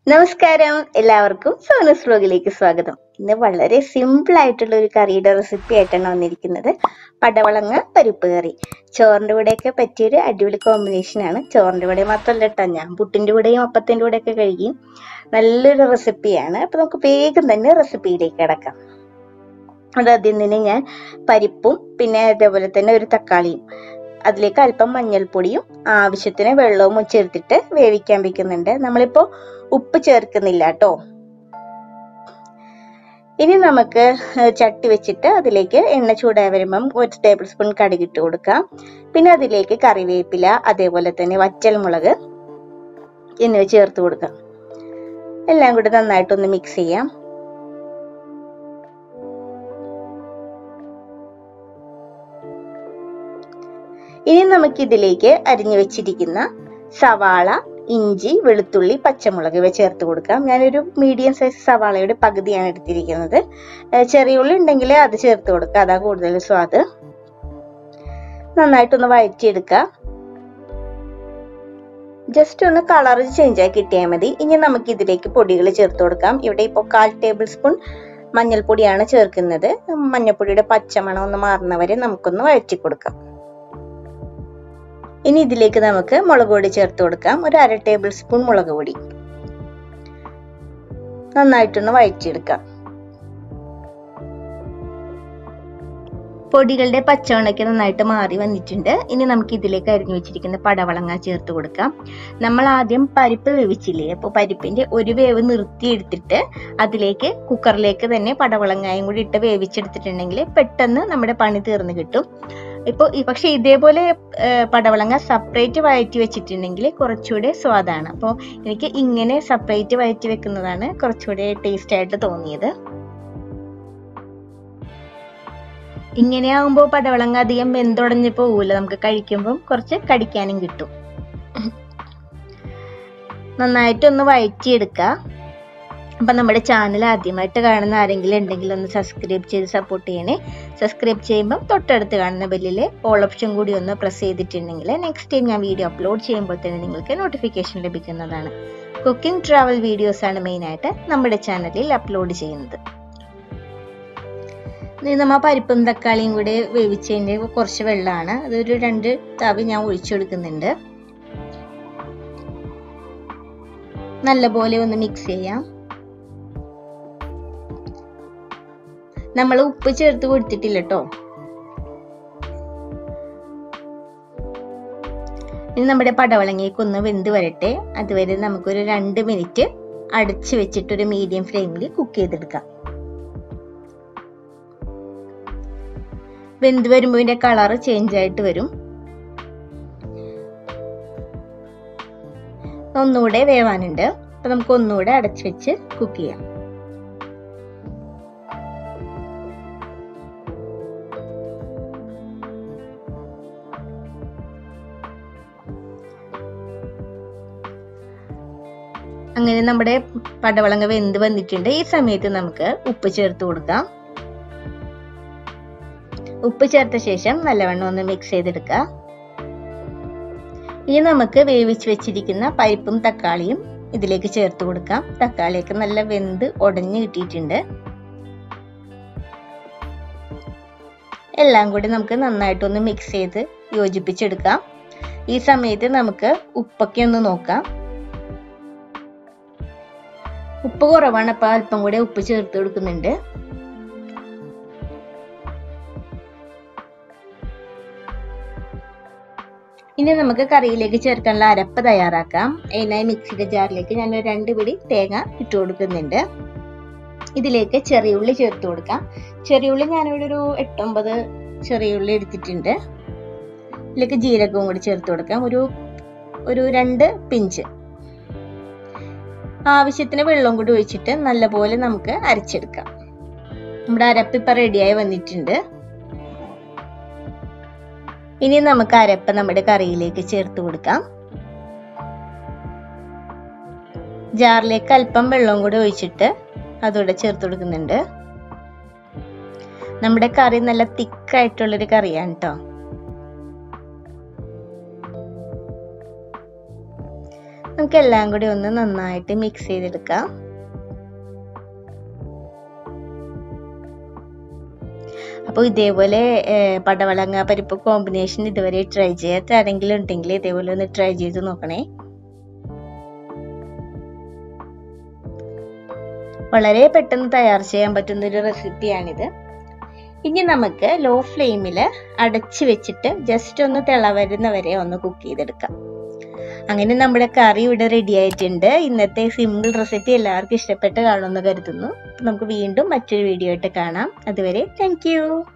നമസ്കാരം എല്ലാവർക്കും സോനസ് വ്ലോഗിലേക്ക് സ്വാഗതം ഇന്ന് വളരെ സിമ്പിൾ ആയിട്ടുള്ള ഒരു കറിയുടെ റെസിപ്പി ആയിട്ടാണ് വന്നിരിക്കുന്നത് പടവളങ്ങ പരിപ്പ് കറി ചോറിന്റെ കൂടെയൊക്കെ പറ്റിയൊരു അടിപൊളി കോമ്പിനേഷൻ ആണ് ചോറിന്റെ കൂടെ മാത്രമല്ല കേട്ടോ ഞാൻ പുട്ടിന്റെ കൂടെയും അപ്പത്തിന്റെ കൂടെയൊക്കെ കഴിക്കും നല്ലൊരു റെസിപ്പിയാണ് അപ്പൊ നമുക്ക് വേഗം തന്നെ റെസിപ്പിയിലേക്ക് കിടക്കാം അത് ആദ്യം തന്നെ ഞാൻ പരിപ്പും പിന്നെ അതേപോലെ തന്നെ ഒരു തക്കാളിയും അതിലേക്ക് അല്പം മഞ്ഞൾപ്പൊടിയും ആവശ്യത്തിന് വെള്ളവും ചേർത്തിട്ട് വേവിക്കാൻ വെക്കുന്നുണ്ട് നമ്മളിപ്പോ ഉപ്പ് ചേർക്കുന്നില്ല കേട്ടോ ഇനി നമുക്ക് ചട്ടി വെച്ചിട്ട് അതിലേക്ക് എണ്ണ ചൂടായി വരുമ്പം ഒരു ടേബിൾ സ്പൂൺ കടുകിട്ട് കൊടുക്കാം പിന്നെ അതിലേക്ക് കറിവേപ്പില അതേപോലെ തന്നെ വറ്റൽമുളക് എന്നിവ ചേർത്ത് കൊടുക്കാം എല്ലാം കൂടി നന്നായിട്ടൊന്ന് മിക്സ് ചെയ്യാം ഇനി നമുക്ക് ഇതിലേക്ക് അരിഞ്ഞു വെച്ചിരിക്കുന്ന സവാള ഇഞ്ചി വെളുത്തുള്ളി പച്ചമുളക് ഇവ ചേർത്ത് കൊടുക്കാം ഞാനൊരു മീഡിയം സൈസ് സവാളയുടെ പകുതിയാണ് എടുത്തിരിക്കുന്നത് ചെറിയ ഉള്ളി ഉണ്ടെങ്കിൽ അത് ചേർത്ത് കൊടുക്കുക അതാ കൂടുതൽ സ്വാദ് നന്നായിട്ടൊന്ന് വഴറ്റിയെടുക്കുക ജസ്റ്റ് ഒന്ന് കളർ ചേഞ്ച് ആയി കിട്ടിയാൽ മതി ഇനി നമുക്ക് ഇതിലേക്ക് പൊടികൾ ചേർത്ത് കൊടുക്കാം ഇവിടെ ഇപ്പോൾ കാൽ ടേബിൾ സ്പൂൺ മഞ്ഞൾപ്പൊടിയാണ് ചേർക്കുന്നത് മഞ്ഞൾപ്പൊടിയുടെ പച്ചമണം ഒന്ന് മാറുന്നവരെ നമുക്കൊന്ന് വഴറ്റി കൊടുക്കാം ഇനി ഇതിലേക്ക് നമുക്ക് മുളക് പൊടി ചേർത്ത് കൊടുക്കാം ഒരു അര ടേബിൾ സ്പൂൺ മുളക് പൊടി നന്നായിട്ടൊന്ന് വഴറ്റിയെടുക്കാം പൊടികളുടെ പച്ചവണയ്ക്ക് നന്നായിട്ട് മാറി വന്നിട്ടുണ്ട് ഇനി നമുക്ക് ഇതിലേക്ക് അരിഞ്ഞു വെച്ചിരിക്കുന്ന പടവളങ്ങ ചേർത്ത് കൊടുക്കാം നമ്മൾ ആദ്യം പരിപ്പ് വേവിച്ചില്ലേ അപ്പോൾ പരിപ്പിന്റെ ഒരു വേവ് നിർത്തി എടുത്തിട്ട് അതിലേക്ക് കുക്കറിലേക്ക് തന്നെ പടവളങ്ങായും കൂടി ഇട്ട് വേവിച്ചെടുത്തിട്ടുണ്ടെങ്കിൽ പെട്ടെന്ന് നമ്മുടെ പണി തീർന്നു കിട്ടും ഇപ്പോൾ പക്ഷെ ഇതേപോലെ പടവളങ്ങ സെപ്പറേറ്റ് വഴറ്റി വെച്ചിട്ടുണ്ടെങ്കിൽ കുറച്ചുകൂടെ സ്വാദാണ് അപ്പോൾ എനിക്ക് ഇങ്ങനെ സെപ്പറേറ്റ് വഴറ്റി വെക്കുന്നതാണ് കുറച്ചുകൂടെ ടേസ്റ്റ് ആയിട്ട് തോന്നിയത് ഇങ്ങനെയാകുമ്പോൾ പടവളങ്ങ അധികം വെന്തുടഞ്ഞ് പോവില്ല നമുക്ക് കഴിക്കുമ്പം കുറച്ച് കടിക്കാനും കിട്ടും നന്നായിട്ടൊന്ന് വഴറ്റിയെടുക്കുക അപ്പൊ നമ്മുടെ ചാനൽ ആദ്യമായിട്ട് കാണുന്ന ആരെങ്കിലും ഉണ്ടെങ്കിൽ ഒന്ന് സബ്സ്ക്രൈബ് ചെയ്ത് സപ്പോർട്ട് ചെയ്യണേ സബ്സ്ക്രൈബ് ചെയ്യുമ്പോൾ തൊട്ടടുത്ത് കാണുന്ന ബെല്ലിലെ ഓൾ ഓപ്ഷൻ കൂടി ഒന്ന് പ്രസ് ചെയ്തിട്ടുണ്ടെങ്കിൽ നെക്സ്റ്റ് ടൈം ഞാൻ വീഡിയോ അപ്ലോഡ് ചെയ്യുമ്പോൾ തന്നെ നിങ്ങൾക്ക് നോട്ടിഫിക്കേഷൻ ലഭിക്കുന്നതാണ് കുക്കിംഗ് ട്രാവൽ വീഡിയോസ് ആണ് മെയിൻ ആയിട്ട് നമ്മുടെ ചാനലിൽ അപ്ലോഡ് ചെയ്യുന്നത് നമ്മൾ പരിപ്പും തക്കാളിയും കൂടി വേവിച്ചതിൻ്റെ കുറച്ച് വെള്ളമാണ് അതൊരു രണ്ട് തവി ഞാൻ ഒഴിച്ചു കൊടുക്കുന്നുണ്ട് നല്ലപോലെ ഒന്ന് മിക്സ് ചെയ്യാം നമ്മൾ ഉപ്പ് ചേർത്ത് കൊടുത്തിട്ടില്ല കേട്ടോ ഇനി നമ്മുടെ പടവളങ്ങയ്ക്ക് ഒന്ന് വെന്ത് വരട്ടെ അതുവരെ നമുക്കൊരു രണ്ട് മിനിറ്റ് അടച്ചു വെച്ചിട്ട് ഒരു മീഡിയം ഫ്ലെയിമിൽ കുക്ക് ചെയ്തെടുക്കാം വെന്ത് വരുമ്പോൾ ഇതിന്റെ കളർ ചേഞ്ച് ആയിട്ട് വരും ഒന്നുകൂടെ വേവാനുണ്ട് അപ്പൊ നമുക്ക് ഒന്നുകൂടെ അടച്ചു വെച്ച് കുക്ക് ചെയ്യാം അങ്ങനെ നമ്മുടെ പടവളങ്ങ വെന്ത് വന്നിട്ടുണ്ട് ഈ സമയത്ത് നമുക്ക് ഉപ്പ് ചേർത്ത് കൊടുക്കാം ഉപ്പ് ചേർത്ത ശേഷം നല്ലവണ്ണം ഒന്ന് മിക്സ് ചെയ്തെടുക്കുക ഇനി നമുക്ക് വേവിച്ച് വെച്ചിരിക്കുന്ന പരിപ്പും തക്കാളിയും ഇതിലേക്ക് ചേർത്ത് കൊടുക്കാം തക്കാളിയൊക്കെ നല്ല വെന്ത് ഉടഞ്ഞു കിട്ടിയിട്ടുണ്ട് എല്ലാം കൂടി നമുക്ക് നന്നായിട്ടൊന്ന് മിക്സ് ചെയ്ത് യോജിപ്പിച്ചെടുക്കാം ഈ സമയത്ത് നമുക്ക് ഉപ്പൊക്കെ ഒന്ന് നോക്കാം ഉപ്പ് കുറവാണ് അപ്പൊ അല്പം കൂടെ ഉപ്പ് ചേർത്ത് കൊടുക്കുന്നുണ്ട് ഇനി നമുക്ക് കറിയിലേക്ക് ചേർക്കാനുള്ള അരപ്പ് തയ്യാറാക്കാം അതിനായി മിക്സിയുടെ ജാറിലേക്ക് ഞാൻ ഒരു രണ്ട് പിടി തേങ്ങ ഇട്ട് കൊടുക്കുന്നുണ്ട് ഇതിലേക്ക് ചെറിയുള്ളി ചേർത്ത് കൊടുക്കാം ചെറിയുള്ളി ഞാനിവിടെ ഒരു എട്ടൊമ്പത് ചെറിയുള്ളി എടുത്തിട്ടുണ്ട് ഇതിലേക്ക് ജീരകവും കൂടി ചേർത്ത് കൊടുക്കാം ഒരു ഒരു രണ്ട് പിഞ്ച് ആവശ്യത്തിന് വെള്ളം കൂടി ഒഴിച്ചിട്ട് നല്ലപോലെ നമുക്ക് അരച്ചെടുക്കാം നമ്മുടെ അരപ്പ് ഇപ്പൊ റെഡിയായി വന്നിട്ടുണ്ട് ഇനി നമുക്ക് അരപ്പ് നമ്മുടെ കറിയിലേക്ക് ചേർത്ത് കൊടുക്കാം ജാറിലേക്ക് അല്പം വെള്ളം കൂടി ഒഴിച്ചിട്ട് അതോടെ ചേർത്ത് കൊടുക്കുന്നുണ്ട് നമ്മുടെ കറി നല്ല തിക്കായിട്ടുള്ളൊരു കറിയാണ് കേട്ടോ നമുക്ക് എല്ലാം കൂടി ഒന്ന് നന്നായിട്ട് മിക്സ് ചെയ്തെടുക്കാം അപ്പോൾ ഇതേപോലെ ഏഹ്, പടവളങ്ങ പരിപ്പ് കോമ്പിനേഷൻ ഇതുവരെ ട്രൈ ചെയ്യാത്ത ആരെങ്കിലും ഉണ്ടെങ്കിൽ ഇതേപോലെ ഒന്ന് ട്രൈ ചെയ്ത് നോക്കണേ വളരെ പെട്ടെന്ന് തയ്യാർ ചെയ്യാൻ പറ്റുന്ന ഒരു റെസിപ്പിയാണിത് ഇനി നമുക്ക് ലോ ഫ്ലെയിമിൽ അടച്ചു വെച്ചിട്ട് ജസ്റ്റ് ഒന്ന് തിള വരുന്നവരെ ഒന്ന് കുക്ക് ചെയ്തെടുക്കാം അങ്ങനെ നമ്മുടെ കറി ഇവിടെ റെഡി ആയിട്ടുണ്ട് ഇന്നത്തെ സിമ്പിൾ റെസിപ്പി എല്ലാവർക്കും ഇഷ്ടപ്പെട്ട് കാണുമെന്ന് കരുതുന്നു നമുക്ക് വീണ്ടും മറ്റൊരു വീഡിയോ ആയിട്ട് കാണാം അതുവരെ താങ്ക്